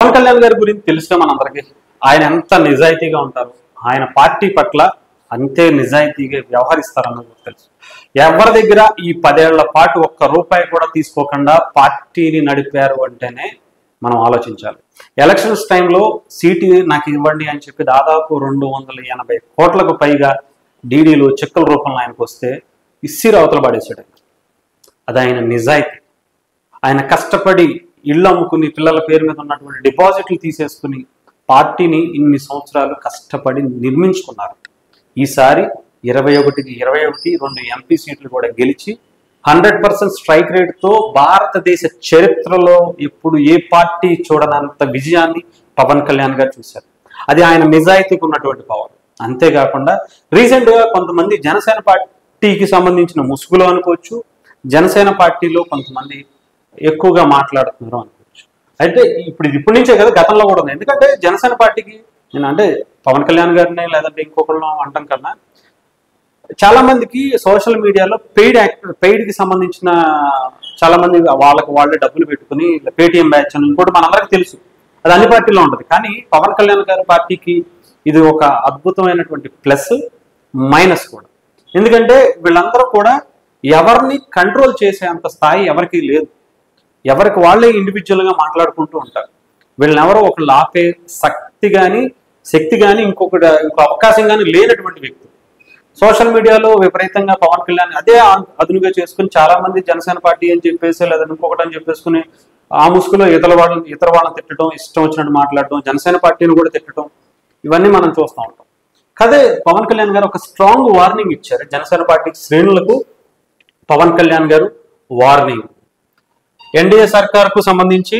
పవన్ కళ్యాణ్ గారి గురించి తెలిసిన మనందరికీ ఆయన ఎంత నిజాయితీగా ఉంటారు ఆయన పార్టీ పట్ల అంతే నిజాయితీగా వ్యవహరిస్తారన్నది నాకు తెలుసు ఎవరి దగ్గర ఈ పదేళ్ల పాటు ఒక్క రూపాయి కూడా తీసుకోకుండా పార్టీని నడిపారు అంటేనే మనం ఆలోచించాలి ఎలక్షన్స్ టైంలో సీటు నాకు ఇవ్వండి అని చెప్పి దాదాపు రెండు వందల ఎనభై కోట్లకు పైగా డీడీలు చెక్కుల రూపంలో ఆయనకు వస్తే ఇస్సిరు అవతల పడేసాడు ఆయన. అది ఆయన నిజాయితీ ఆయన కష్టపడి ఇళ్ళు అమ్ముకుని పిల్లల పేరు మీద ఉన్నటువంటి డిపాజిట్లు తీసేసుకుని పార్టీని ఇన్ని సంవత్సరాలు కష్టపడి నిర్మించుకున్నారు ఈసారి ఇరవై ఒకటికి ఇరవై ఒకటి రెండు ఎంపీ సీట్లు కూడా గెలిచి హండ్రెడ్ పర్సెంట్ స్ట్రైక్ రేట్తో భారతదేశ చరిత్రలో ఇప్పుడు ఏ పార్టీ చూడనంత విజయాన్ని పవన్ కళ్యాణ్ గారు చూశారు అది ఆయన నిజాయితీకి ఉన్నటువంటి పవర్ అంతేకాకుండా రీసెంట్గా కొంతమంది జనసేన పార్టీకి సంబంధించిన ముసుగులో అనుకోవచ్చు జనసేన పార్టీలో కొంతమంది ఎక్కువగా మాట్లాడుతున్నారు అనుకోవచ్చు అయితే ఇప్పుడు ఇది ఇప్పటి నుంచే కదా గతంలో కూడా ఉంది ఎందుకంటే జనసేన పార్టీకి నేను అంటే పవన్ కళ్యాణ్ గారిని లేదంటే ఇంకొకళ్ళు అంటాం కన్నా చాలా మందికి సోషల్ మీడియాలో పెయిడ్ యాక్టర్ పెయిడ్ కి సంబంధించిన చాలా మంది వాళ్ళకి వాళ్ళే డబ్బులు పెట్టుకుని పేటిఎం బ్యాచ్ అని ఇంకోటి మనందరికీ తెలుసు అది అన్ని పార్టీలో ఉంటుంది కానీ పవన్ కళ్యాణ్ గారి పార్టీకి ఇది ఒక అద్భుతమైనటువంటి ప్లస్ మైనస్ కూడా ఎందుకంటే వీళ్ళందరూ కూడా ఎవరిని కంట్రోల్ చేసే అంత స్థాయి ఎవరికి లేదు ఎవరికి వాళ్ళే ఇండివిజువల్ గా మాట్లాడుకుంటూ ఉంటారు వీళ్ళని ఎవరో ఒకళ్ళు ఆపే శక్తి కానీ శక్తి కానీ ఇంకొకటి ఇంకో అవకాశం కానీ లేనటువంటి వ్యక్తి సోషల్ మీడియాలో విపరీతంగా పవన్ కళ్యాణ్ అదే ఆ- అదునుగా చేసుకుని చాలా మంది జనసేన పార్టీ అని చెప్పేసి లేదా ఇంకొకటి అని చెప్పేసుకుని ఆ ముసుగులో ఇతర వాళ్ళని ఇతర వాళ్ళని తిట్టడం ఇష్టం వచ్చినట్టు మాట్లాడటం జనసేన పార్టీని కూడా తిట్టడం ఇవన్నీ మనం చూస్తూ ఉంటాం కదే పవన్ కళ్యాణ్ గారు ఒక స్ట్రాంగ్ వార్నింగ్ ఇచ్చారు జనసేన పార్టీ శ్రేణులకు పవన్ కళ్యాణ్ గారు వార్నింగ్ ఎన్డీఏ సర్కార్కు సంబంధించి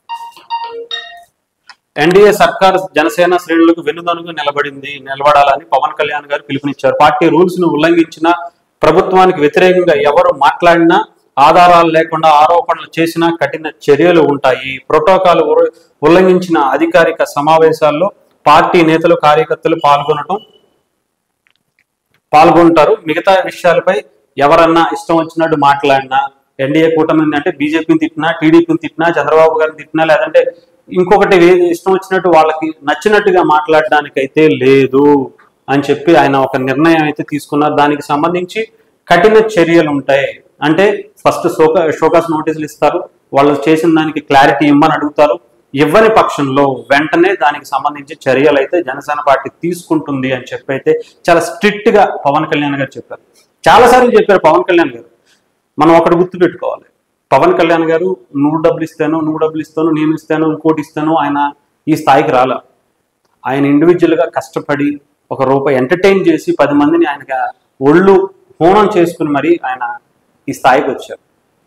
ఎన్డీఏ సర్కార్ జనసేన శ్రేణులకు వెన్నుదనుగా నిలబడింది నిలబడాలని పవన్ కళ్యాణ్ గారు పిలుపునిచ్చారు పార్టీ రూల్స్ ను ఉల్లంఘించిన ప్రభుత్వానికి వ్యతిరేకంగా ఎవరు మాట్లాడినా ఆధారాలు లేకుండా ఆరోపణలు చేసినా కఠిన చర్యలు ఉంటాయి ప్రోటోకాల్ ఉర- ఉల్లంఘించిన అధికారిక సమావేశాల్లో పార్టీ నేతలు కార్యకర్తలు పాల్గొనడం పాల్గొంటారు మిగతా విషయాలపై ఎవరన్నా ఇష్టం వచ్చినట్టు మాట్లాడినా ఎన్డీఏ కూటమి అంటే బీజేపీని తిట్టినా టీడీపీని తిట్టినా చంద్రబాబు గారిని తిట్టినా లేదంటే ఇంకొకటి ఏది ఇష్టం వచ్చినట్టు వాళ్ళకి నచ్చినట్టుగా మాట్లాడడానికైతే లేదు అని చెప్పి ఆయన ఒక నిర్ణయం అయితే తీసుకున్నారు దానికి సంబంధించి కఠిన చర్యలు ఉంటాయి అంటే ఫస్ట్ షోకా షోకాస్ నోటీసులు ఇస్తారు వాళ్ళు చేసిన దానికి క్లారిటీ ఇమ్మని అడుగుతారు ఇవ్వని పక్షంలో వెంటనే దానికి సంబంధించి చర్యలు అయితే జనసేన పార్టీ తీసుకుంటుంది అని చెప్పి అయితే చాలా స్ట్రిక్ట్ గా పవన్ కళ్యాణ్ గారు చెప్పారు చాలాసార్లు చెప్పారు పవన్ కళ్యాణ్ గారు మనం ఒకటి గుర్తు పెట్టుకోవాలి పవన్ కళ్యాణ్ గారు నువ్వు డబ్బులు ఇస్తాను నువ్వు డబ్బులు ఇస్తాను నేను ఇస్తాను ఇంకోటి ఇస్తాను ఆయన ఈ స్థాయికి రాల ఆయన ఇండివిజువల్ గా కష్టపడి ఒక రూపాయి ఎంటర్టైన్ చేసి పది మందిని ఆయనకి ఒళ్ళు హోనం చేసుకుని మరి ఆయన ఈ స్థాయికి వచ్చారు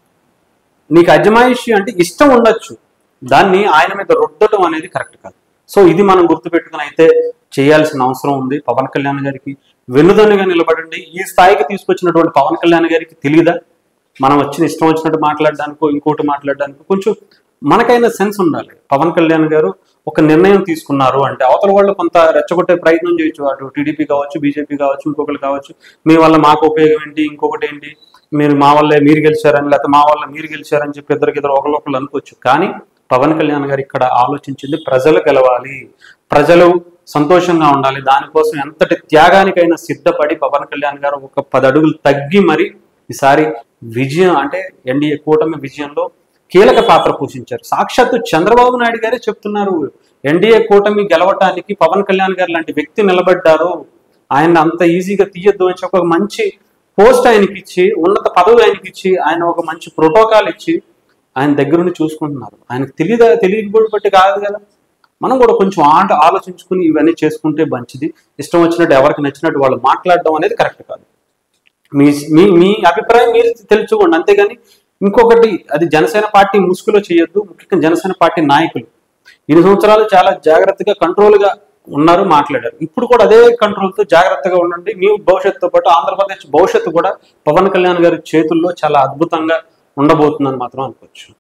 నీకు అజమాయిషి అంటే ఇష్టం ఉండొచ్చు దాన్ని ఆయన మీద రుద్దటం అనేది కరెక్ట్ కాదు సో ఇది మనం గుర్తుపెట్టుకుని అయితే చేయాల్సిన అవసరం ఉంది పవన్ కళ్యాణ్ గారికి వెన్నుదన్నుగా నిలబడండి ఈ స్థాయికి తీసుకొచ్చినటువంటి పవన్ కళ్యాణ్ గారికి తెలియదా మనం వచ్చిన ఇష్టం వచ్చినట్టు మాట్లాడడానికో ఇంకోటి మాట్లాడడానికో కొంచెం మనకైనా సెన్స్ ఉండాలి పవన్ కళ్యాణ్ గారు ఒక నిర్ణయం తీసుకున్నారు అంటే అవతల వాళ్ళు కొంత రెచ్చగొట్టే ప్రయత్నం చేయొచ్చు అటు టీడీపీ కావచ్చు బీజేపీ కావచ్చు ఇంకొకరు కావచ్చు మీ వల్ల మాకు ఉపయోగం ఏంటి ఇంకొకటి ఏంటి మీరు మా వల్లే మీరు గెలిచారని లేకపోతే మా వల్ల మీరు గెలిచారని చెప్పి ఇద్దరికి ఇద్దరు ఒకరికొకరు అనుకోవచ్చు కానీ పవన్ కళ్యాణ్ గారు ఇక్కడ ఆలోచించింది ప్రజలు గెలవాలి ప్రజలు సంతోషంగా ఉండాలి దానికోసం ఎంతటి త్యాగానికైనా సిద్ధపడి పవన్ కళ్యాణ్ గారు ఒక పది అడుగులు తగ్గి మరి ఈసారి విజయం అంటే ఎన్డీఏ కూటమి విజయంలో కీలక పాత్ర పోషించారు సాక్షాత్తు చంద్రబాబు నాయుడు గారే చెప్తున్నారు ఎన్డీఏ కూటమి గెలవటానికి పవన్ కళ్యాణ్ గారు లాంటి వ్యక్తి నిలబడ్డారు ఆయన అంత ఈజీగా తీయొద్దు అని చెప్పి ఒక మంచి పోస్ట్ ఆయనకి ఇచ్చి ఉన్నత పదవి ఆయనకి ఇచ్చి ఆయన ఒక మంచి ప్రోటోకాల్ ఇచ్చి ఆయన దగ్గరుండి చూసుకుంటున్నారు ఆయనకు తెలియదా తెలియబట్టి కాదు కదా మనం కూడా కొంచెం ఆట ఆలోచించుకుని ఇవన్నీ చేసుకుంటే మంచిది ఇష్టం వచ్చినట్టు ఎవరికి నచ్చినట్టు వాళ్ళు మాట్లాడడం అనేది కరెక్ట్ కాదు మీ మీ మీ అభిప్రాయం మీరు తెలుసుకోండి అంతేగాని ఇంకొకటి అది జనసేన పార్టీ ముసుగులో చేయొద్దు ముఖ్యంగా జనసేన పార్టీ నాయకులు ఇన్ని సంవత్సరాలు చాలా జాగ్రత్తగా కంట్రోల్గా ఉన్నారు మాట్లాడారు ఇప్పుడు కూడా అదే కంట్రోల్తో జాగ్రత్తగా ఉండండి మీ భవిష్యత్తుతో పాటు ఆంధ్రప్రదేశ్ భవిష్యత్తు కూడా పవన్ కళ్యాణ్ గారి చేతుల్లో చాలా అద్భుతంగా ఉండబోతుందని మాత్రం అనుకోవచ్చు